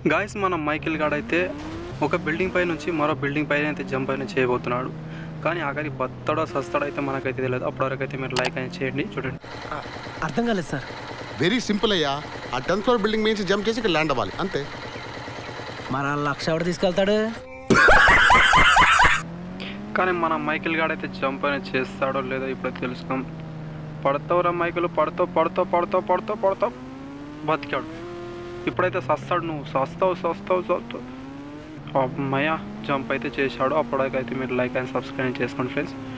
guys మన Michael God అయితే ఒక బిల్డింగ్ పై నుంచి మరో బిల్డింగ్ పైన అయితే జంప్ అయిన చేయబోతున్నాడు కానీ ఆఖరి బత్తడో సస్తాడో అయితే మనకైతే తెలియదు అప్పటివరకు అయితే మీరు లైక్ అయినా చేయండి చూడండి అర్థం కాలేదు సార్ వెరీ సింపుల్ అయ్యా ఆ టెన్త్ ఫ్లోర్ బిల్డింగ్ నుంచి జంప్ చేసి ఇక్కడ ల్యాండ్ అవ్వాలి అంతే మరి ఆ లక్ష ఎవడు తీసుకెళ్తాడు కానీ మన మైకిల్ గాడ్ అయితే జంప్ అయినా చేస్తాడో లేదో ఇప్పుడు తెలుసుకుందాం పడతావురా మైకిల్ పడతావు పడతావు పడతావు పడతావు పడతావు బతికాడు ఇప్పుడైతే సస్తాడు నువ్వు సస్తావు సస్తావు సస్తావు అమ్మయ్య జంప్ అయితే చేశాడు అప్పటికైతే మీరు లైక్ అండ్ సబ్స్క్రైబ్ చేసుకోండి ఫ్రెండ్స్